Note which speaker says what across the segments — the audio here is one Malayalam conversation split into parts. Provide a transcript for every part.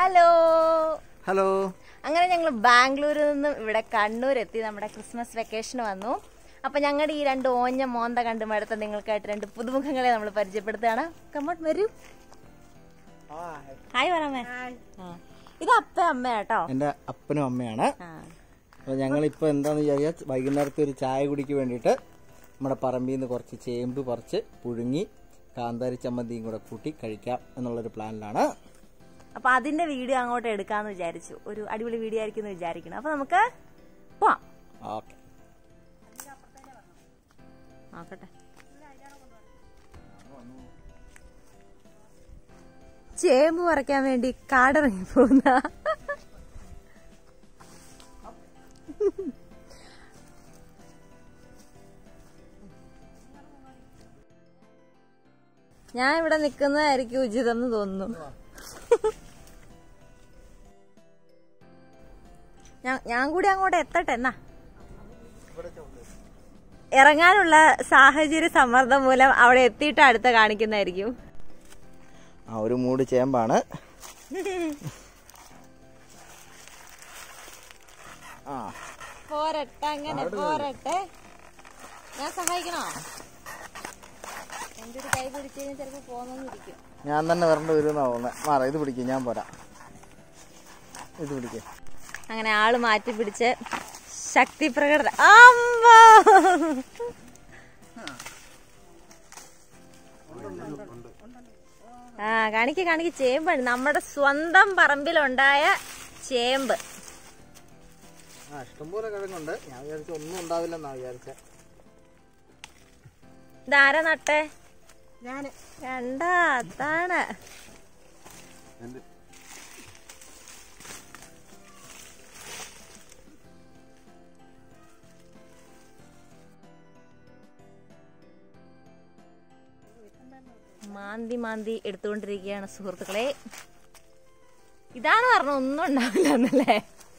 Speaker 1: ഹലോ
Speaker 2: ഹലോ
Speaker 1: അങ്ങനെ ഞങ്ങൾ ബാംഗ്ലൂരിൽ നിന്നും ഇവിടെ കണ്ണൂർ എത്തി നമ്മുടെ ക്രിസ്മസ് വെക്കേഷന് വന്നു അപ്പൊ ഞങ്ങളുടെ ഈ രണ്ട് ഓഞ്ഞ മോന്ത കണ്ടു മടുത്ത നിങ്ങൾക്കായിട്ട് രണ്ട് പുതുമുഖങ്ങളെ നമ്മൾ പരിചയപ്പെടുത്തുകയാണ് കമ്മോട്ട് വരൂ ഹായ് പറയാമേ ഇത് അപ്പ അമ്മ കേട്ടോ
Speaker 2: എൻ്റെ അപ്പനും അമ്മയാണ്
Speaker 1: ആ.
Speaker 2: അപ്പോൾ ഞങ്ങളിപ്പോൾ എന്താണെന്ന് വിചാരിച്ചാൽ വൈകുന്നേരത്തെ ഒരു ചായ കുടിക്ക് വേണ്ടിയിട്ട് നമ്മുടെ പറമ്പിൽ നിന്ന് കുറച്ച് ചേമ്പ് പറിച്ച് പുഴുങ്ങി കാന്താരി ചമ്മന്തിയും കൂടെ കൂട്ടി കഴിക്കാം എന്നുള്ളൊരു പ്ലാനിലാണ്
Speaker 1: അപ്പൊ അതിന്റെ വീഡിയോ അങ്ങോട്ട് എടുക്കാന്ന് വിചാരിച്ചു ഒരു അടിപൊളി വീഡിയോ ആയിരിക്കും എന്ന് വിചാരിക്കണം അപ്പൊ നമുക്ക് പോവാം
Speaker 2: ഓക്കെ
Speaker 1: നോക്കട്ടെ ചേമ്പ് പറിക്കാൻ വേണ്ടി കാടിറങ്ങി പോകുന്ന ഞാൻ ഇവിടെ നിൽക്കുന്നതായിരിക്കും ഉചിതം എന്ന് തോന്നുന്നു ഞാൻ- ഞാൻ കൂടി അങ്ങോട്ട് എത്തട്ടെ എന്നാ ഇറങ്ങാനുള്ള സാഹചര്യ സമ്മർദ്ദം മൂലം അവിടെ എത്തിയിട്ട് അടുത്ത കാണിക്കുന്നതായിരിക്കും
Speaker 2: ആ ഒരു മൂട് ചേമ്പാണ് ആ
Speaker 1: പോരട്ടെ അങ്ങനെ പോരട്ടെ ഞാൻ സഹായിക്കണോ എന്റെ ഒരു കൈ പിടിച്ചു കഴിഞ്ഞാൽ ചിലപ്പോ പോന്നിരിക്കും
Speaker 2: ഞാൻ തന്നെ വരേണ്ടി വരുമെന്നാ തോന്നുന്നത് മാറാ ഇത് പിടിക്കും ഞാൻ പോരാ ഇത് പിടിക്കും
Speaker 1: അങ്ങനെ ആള് മാറ്റി പിടിച്ച് ശക്തി പ്രകടന അമ്മോ! ആ കാണിക്ക് കാണിക്ക് ചേമ്പാണ് നമ്മുടെ സ്വന്തം പറമ്പിലുണ്ടായ ചേമ്പ്
Speaker 2: ആ ഇഷ്ടംപോലെ കിഴങ്ങുണ്ട് ഞാൻ വിചാരിച്ച ഒന്നും ഉണ്ടാവില്ലെന്നാ വിചാരിച്ച
Speaker 1: ഇതാരാ നട്ടെ രണ്ടാ അതാണ് മാന്തി മാന്തി എടുത്തുകൊണ്ടിരിക്കുകയാണ് സുഹൃത്തുക്കളെ ഇതാണ് പറഞ്ഞ ഒന്നും ഉണ്ടാവില്ല എന്നല്ലേ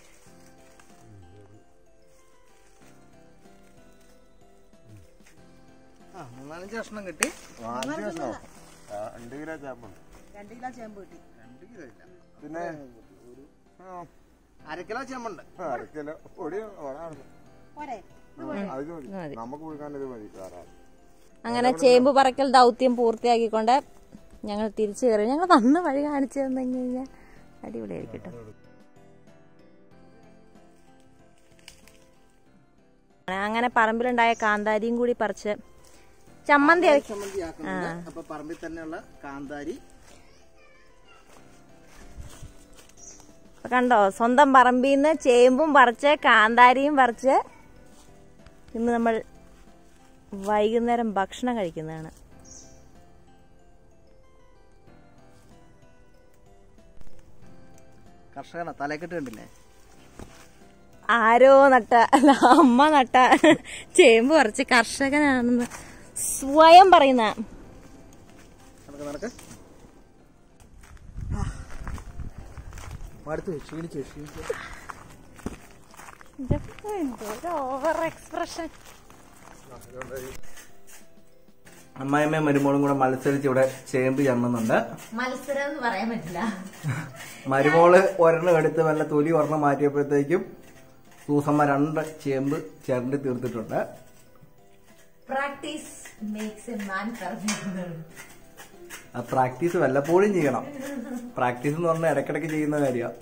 Speaker 2: ആ മൂന്നാലഞ്ച് കഷ്ണം കിട്ടി
Speaker 3: രണ്ട് കിലോ ചേമ്പുണ്ട്
Speaker 2: രണ്ട് കിലോ ചേമ്പ് കിട്ടി രണ്ട് കിലോ ഇല്ല
Speaker 3: പിന്നെ
Speaker 2: അര കിലോ ചേമ്പുണ്ട്
Speaker 3: അര കിലോ പൊടി വേണം. അത് മതി നമുക്ക് കൊടുക്കാൻ ഇത് മതി ധാരാളം
Speaker 1: അങ്ങനെ ചേമ്പ് പറക്കൽ ദൗത്യം പൂർത്തിയാക്കിക്കൊണ്ട് ഞങ്ങൾ തിരിച്ചു കയറി ഞങ്ങൾ വന്ന വഴി കാണിച്ചു തന്നു കഴിഞ്ഞാൽ അടിപൊളിയായിരിക്കും കേട്ടോ അങ്ങനെ പറമ്പിലുണ്ടായ കാന്താരിയും കൂടി പറിച്ച് ചമ്മന്തി ആക്കി
Speaker 2: ചമ്മന്തി ആക്കുന്നുണ്ട് അപ്പൊ പറമ്പിൽ തന്നെയുള്ള കാന്താരി
Speaker 1: അപ്പൊ കണ്ടോ സ്വന്തം പറമ്പിൽ നിന്ന് ചേമ്പും പറിച്ച് കാന്താരിയും പറിച്ച് ഇന്ന് നമ്മൾ വൈകുന്നേരം ഭക്ഷണം കഴിക്കുന്നതാണ്
Speaker 2: കർഷകന തലക്കെട്ട് കണ്ടില്ലേ
Speaker 1: ആരോ നട്ട അല്ല അമ്മ നട്ട ചേമ്പ് പറിച്ച് കർഷകനാണെന്ന് സ്വയം പറയുന്ന
Speaker 2: നടക്ക് നടക്ക് മടുത്തു ക്ഷീണിച്ചു ക്ഷീണിച്ചു
Speaker 1: ഓവർ എക്സ്പ്രഷൻ
Speaker 2: അമ്മായിമ്മയും മരുമോളും കൂടെ മത്സരിച്ച് ഇവിടെ ചേമ്പ് ചമ്മുന്നുണ്ട്
Speaker 1: മത്സരം എന്ന് പറയാൻ പറ്റില്ല
Speaker 2: മരുമോള് ഒരെണ്ണം എടുത്ത് വല്ല തൊലി ഒരെണ്ണം മാറ്റിയപ്പോഴത്തേക്കും സൂസമ്മ രണ്ട് ചേമ്പ് ചിരണ്ടി തീർത്തിട്ടുണ്ട്
Speaker 1: പ്രാക്ടീസ് മേക്സ് എ മാൻ
Speaker 2: ആ പ്രാക്ടീസ് വല്ലപ്പോഴും ചെയ്യണം പ്രാക്ടീസ് എന്ന് പറഞ്ഞാൽ ഇടയ്ക്കിടയ്ക്ക് ചെയ്യുന്ന കാര്യമാണ്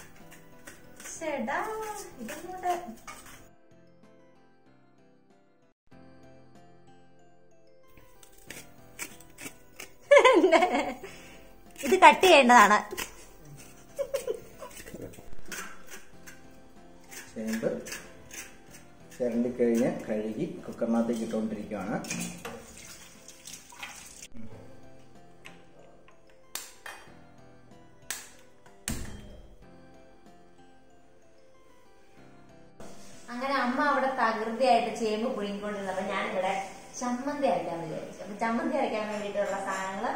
Speaker 1: ഇത് കട്ട് ചെയ്യേണ്ടതാണ്
Speaker 2: ചേമ്പ് ചിരണ്ടി കഴിഞ്ഞ് കഴുകി കുക്കറിനകത്തേക്ക് ഇട്ടുകൊണ്ടിരിക്കുകയാണ്
Speaker 1: അങ്ങനെ അമ്മ അവിടെ തകൃതിയായിട്ട് ചേമ്പ് പുഴുങ്ങിക്കൊണ്ടിരുന്നപ്പോ ഞാനിവിടെ ചമ്മന്തി അരയ്ക്കാന്ന് വിചാരിച്ചു അപ്പൊ ചമ്മന്തി അരയ്ക്കാൻ വേണ്ടിയിട്ടുള്ള സാധനങ്ങള്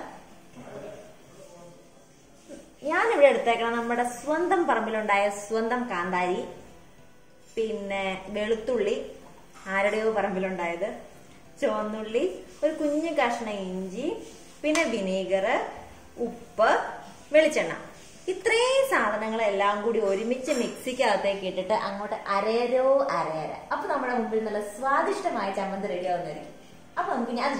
Speaker 1: ഞാനിവിടെ എടുത്തേക്കണം നമ്മുടെ സ്വന്തം പറമ്പിലുണ്ടായ സ്വന്തം കാന്താരി പിന്നെ വെളുത്തുള്ളി ആരുടെയോ പറമ്പിലുണ്ടായത് ചുവന്നുള്ളി ഒരു കുഞ്ഞു കഷ്ണം ഇഞ്ചി പിന്നെ വിനീഗർ ഉപ്പ് വെളിച്ചെണ്ണ ഇത്രയും സാധനങ്ങളെല്ലാം കൂടി ഒരുമിച്ച് മിക്സിക്കകത്തേക്ക് ഇട്ടിട്ട് അങ്ങോട്ട് അരയരോ അരയര അപ്പൊ നമ്മുടെ മുമ്പിൽ നല്ല സ്വാദിഷ്ടമായ ചമ്മന്തി റെഡി ആവുന്നതായിരിക്കും അപ്പൊ നമുക്ക് ഞാൻ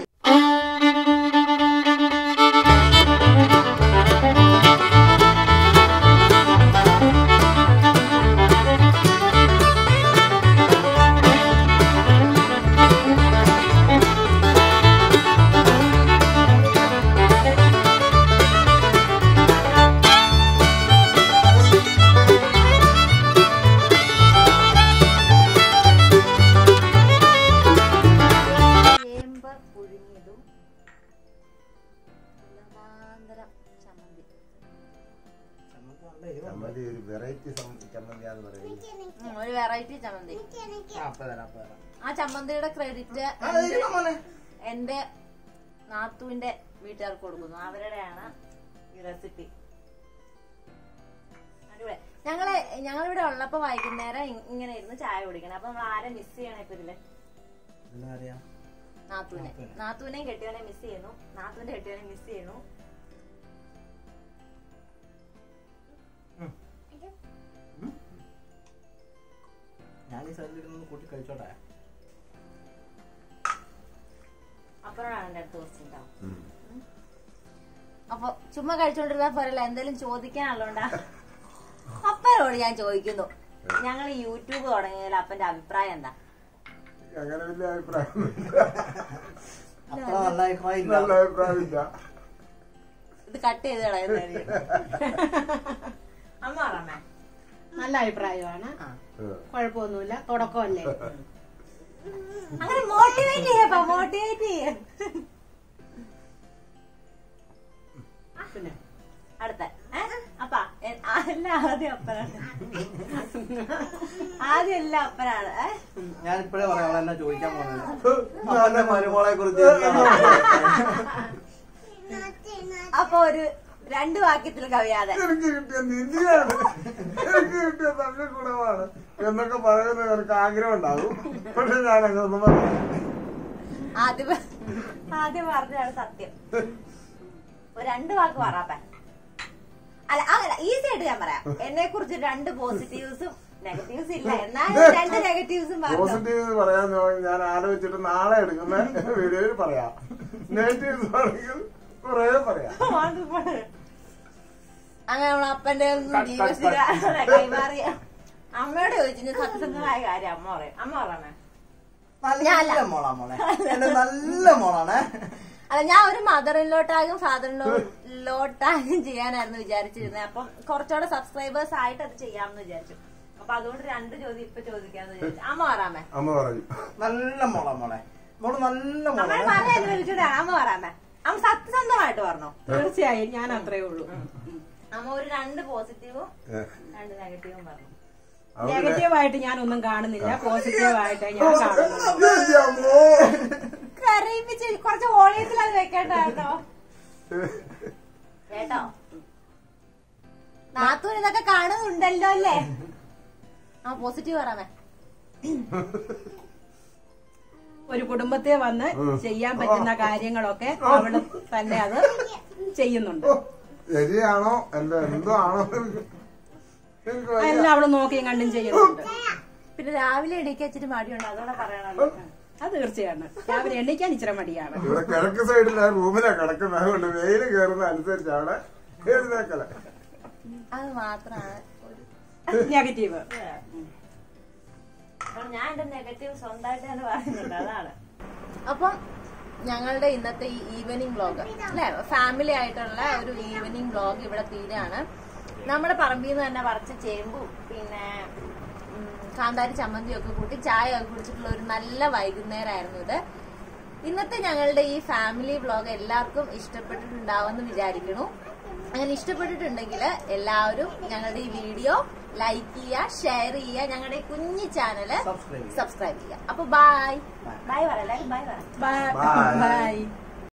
Speaker 1: ചേമ്പ് പുഴുങ്ങിയതും ഉലവാന്തരം ചമ്മന്തി
Speaker 3: ചമ്മന്തി ഒരു വെറൈറ്റി ചമ്മന്തിയാന്ന് പറയുന്നത്
Speaker 1: ഉം, ഒരു വെറൈറ്റി ചമ്മന്തി
Speaker 2: ആ, അപ്പൊ തരാം, അപ്പൊ തരാം.
Speaker 1: ആ ചമ്മന്തിയുടെ ക്രെഡിറ്റ്
Speaker 2: ആ, ദേ ഇരുന്നോ മോനെ?
Speaker 1: എന്റെ നാത്തുവിന്റെ വീട്ടുകാർക്ക് കൊടുക്കുന്നു അവരുടെയാണ് ഈ റെസിപ്പി അടിപൊളി ഞങ്ങള് ഞങ്ങളിവിടെ ഉള്ളപ്പോ വൈകുന്നേരം ഇ- ഇങ്ങനെ ഇരുന്ന് ചായ കുടിക്കണം അപ്പൊ നമ്മൾ ആരെ മിസ് ചെയ്യണം ഇപ്പൊ ഇതില്
Speaker 2: എന്നാ അറിയാം?
Speaker 1: നാത്തൂനെ നാത്തൂനെയും കെട്ടിയവനെ മിസ് ചെയ്യുന്നു നാത്തൂന്റെ കെട്ടിയവനെ മിസ് ചെയ്യുന്നു
Speaker 2: ഞാൻ ഈ സൈഡിലിരുന്ന് കൂട്ടി കഴിച്ചോട്ടെ
Speaker 1: അപ്പഴാണ് എന്റെ അടുത്ത് കുറച്ചുണ്ടാവും അപ്പൊ ചുമ്മാ കഴിച്ചോണ്ടിരുന്നാ പോരല്ല എന്തെങ്കിലും ചോദിക്കാനുള്ളോണ്ടാ അപ്പനോട് ഞാൻ ചോദിക്കുന്നു ഞങ്ങൾ യൂട്യൂബ് തുടങ്ങിയതിൽ അപ്പന്റെ അഭിപ്രായം എന്താ
Speaker 3: അങ്ങനെ വലിയ അഭിപ്രായം
Speaker 2: അത്ര നല്ല അഭിപ്രായം ഇല്ല.
Speaker 3: നല്ല അഭിപ്രായമില്ല
Speaker 1: ഇത് കട്ട് ചെയ്ത് കളയുന്നതായിരിക്കും അമ്മ പറഞ്ഞേ
Speaker 4: നല്ല അഭിപ്രായമാണ്
Speaker 3: ഏ.
Speaker 4: കുഴപ്പമൊന്നുമില്ല തുടക്കമല്ലേ
Speaker 1: അങ്ങനെ മോട്ടിവേറ്റ് ചെയ്യപ്പാ മോട്ടിവേറ്റ് ചെയ്യ
Speaker 4: പിന്നെ
Speaker 1: അടുത്ത ഏ? അപ്പ എ- അല്ല ആദ്യം അപ്പനാണ് ആദ്യം എല്ലാം അപ്പനാണ് ഏ?
Speaker 2: ഞാൻ ഇപ്പഴേ പറയാം അവൾ എന്നെ ചോദിക്കാൻ പോകുന്നത് അവന്റെ മരുമോളെ കുറിച്ച്
Speaker 1: അപ്പൊ ഒരു രണ്ട് വാക്യത്തിൽ കവിയാതെ
Speaker 3: എനിക്ക് കിട്ടിയ നിധിയാണ് എനിക്ക് കിട്ടിയ നല്ല ഗുണമാണ് എന്നൊക്കെ പറയുന്നത് എനിക്ക് ആഗ്രഹം ഉണ്ടാവും പക്ഷെ ഞാൻ അങ്ങനെ ഒന്നും പറഞ്ഞു
Speaker 1: ആദ്യം ആദ്യം പറഞ്ഞതാണ് സത്യം ഒരു രണ്ട് വാക്ക് പറയാപ്പ അല്ല അങ്ങനെ ഈസി ആയിട്ട് ഞാൻ പറയാം എന്നെ കുറിച്ച് രണ്ട് പോസിറ്റീവ്സും നെഗറ്റീവ്സ് ഇല്ല എന്നാലും രണ്ട് നെഗറ്റീവ്സും പറഞ്ഞു
Speaker 3: പോസിറ്റീവ് പറയാൻ തുടങ്ങി ഞാൻ ആലോചിച്ചിട്ട് നാളെ എടുക്കുന്ന വീഡിയോയിൽ പറയാം നെഗറ്റീവ്സ് ആണെങ്കിൽ കുറേ പറയാം
Speaker 1: അങ്ങനെ നമ്മൾ അപ്പന്റെ ഒന്നും ജീവിതത്തിൽ കൈമാറിയ അമ്മയോട് ചോദിച്ചു സത്യസന്ധമായ കാര്യം അമ്മ പറയും അമ്മ പറയണേ
Speaker 2: നല്ല മോളാ മോളെ എന്റെ നല്ല മോളാണ്
Speaker 1: അല്ല ഞാൻ ഒരു മദർ ഇൻലോട്ടാകും ഫാദർ ഇൻലോട്ടാകും ചെയ്യാനായിരുന്നു വിചാരിച്ചിരുന്നത് അപ്പം കുറച്ചുകൂടെ സബ്സ്ക്രൈബേഴ്സ് ആയിട്ട് അത് ചെയ്യാമെന്ന് വിചാരിച്ചു അപ്പൊ അതുകൊണ്ട് രണ്ട് ചോദ്യം ഇപ്പൊ ചോദിക്കാന്ന് വിചാരിച്ചു അമ്മ പറയാമേ
Speaker 3: അമ്മ പറയും
Speaker 2: നല്ല മോളാ മോളെ മോള് നല്ല
Speaker 1: നമ്മൾ
Speaker 2: മോളാണ്
Speaker 1: പറയാൻ വിളിച്ചിട്ടാണ് അമ്മ പറയാമേ അമ്മ സത്യസന്ധമായിട്ട് പറഞ്ഞു
Speaker 4: തീർച്ചയായും ഞാൻ അത്രേ ഉള്ളൂ
Speaker 1: അമ്മ ഒരു രണ്ട് പോസിറ്റീവും രണ്ട് നെഗറ്റീവും പറഞ്ഞു
Speaker 3: അവര്
Speaker 4: നെഗറ്റീവായിട്ട് ഞാനൊന്നും കാണുന്നില്ല പോസിറ്റീവായിട്ട് ഞാൻ കാണുന്നു
Speaker 3: എന്റെ അമ്മോ.
Speaker 1: കരയിപ്പിച്ച് കുറച്ച് വോളിയത്തിൽ അത് വെക്കേണ്ട കേട്ടോ കേട്ടോ നാത്തൂൻ ഇതൊക്കെ കാണുന്നുണ്ടല്ലോ അല്ലേ ആ പോസിറ്റീവ് പറയാമേ
Speaker 4: ഒരു കുടുംബത്തെ വന്ന് ചെയ്യാൻ പറ്റുന്ന കാര്യങ്ങളൊക്കെ അവള് തന്നെ അത് ചെയ്യുന്നുണ്ട്
Speaker 3: ശരിയാണോ അല്ല എന്തോ ആണോ എനിക്ക് എനിക്ക് വയ്യ.
Speaker 4: എല്ലാം അവള് നോക്കിയും കണ്ടും ചെയ്യുന്നുണ്ട്
Speaker 1: പിന്നെ രാവിലെ എണീക്കാൻ ഇച്ചിരി മടിയുണ്ട് അതോടെ പറയണല്ലോ
Speaker 4: അത് തീർച്ചയാണ് രാവിലെ എണ്ണിക്കാൻ ഇച്ചിരി മടിയാണ്
Speaker 3: ഇവിടെ കിഴക്ക് സൈഡിൽ ആ റൂമിലാ കിടക്കുന്നത് അതുകൊണ്ട് വെയിൽ കയറുന്ന അനുസരിച്ച് അവിടെ എഴുന്നേക്കല
Speaker 1: അത് മാത്രമാണ് ഒരു
Speaker 4: നെഗറ്റീവ്
Speaker 1: അപ്പോൾ ഞാൻ എന്റെ നെഗറ്റീവ് സ്വന്തമായിട്ട് തന്നെ പറയുന്നുണ്ട് അതാണ് അപ്പം ഞങ്ങളുടെ ഇന്നത്തെ ഈ ഈവനിങ് വ്ലോഗ് അല്ലെ ഫാമിലി ആയിട്ടുള്ള ഒരു ഈവനിങ് വ്ലോഗ് ഇവിടെ തീരാണ് നമ്മുടെ പറമ്പിൽ നിന്ന് തന്നെ പറിച്ച ചേമ്പും പിന്നെ ഉം, കാന്താരി ചമ്മന്തിയും ഒക്കെ കൂട്ടി ചായ ഒക്കെ കുടിച്ചിട്ടുള്ള ഒരു നല്ല വൈകുന്നേരമായിരുന്നു ഇത് ഇന്നത്തെ ഞങ്ങളുടെ ഈ ഫാമിലി വ്ലോഗ് എല്ലാവർക്കും ഇഷ്ടപ്പെട്ടിട്ടുണ്ടാവുമെന്ന് വിചാരിക്കുന്നു അങ്ങനെ ഇഷ്ടപ്പെട്ടിട്ടുണ്ടെങ്കിൽ എല്ലാവരും ഞങ്ങളുടെ ഈ വീഡിയോ ലൈക്ക് ചെയ്യുക ഷെയർ ചെയ്യുക ഞങ്ങളുടെ ഈ കുഞ്ഞു ചാനല്
Speaker 2: സബ്സ്ക്രൈബ് ചെയ്യുക
Speaker 1: സബ്സ്ക്രൈബ് ചെയ്യുക അപ്പൊ ബൈ ബൈ പറ എല്ലാവരും ബൈ പറ
Speaker 4: ബൈ
Speaker 3: Bye.
Speaker 4: ബൈ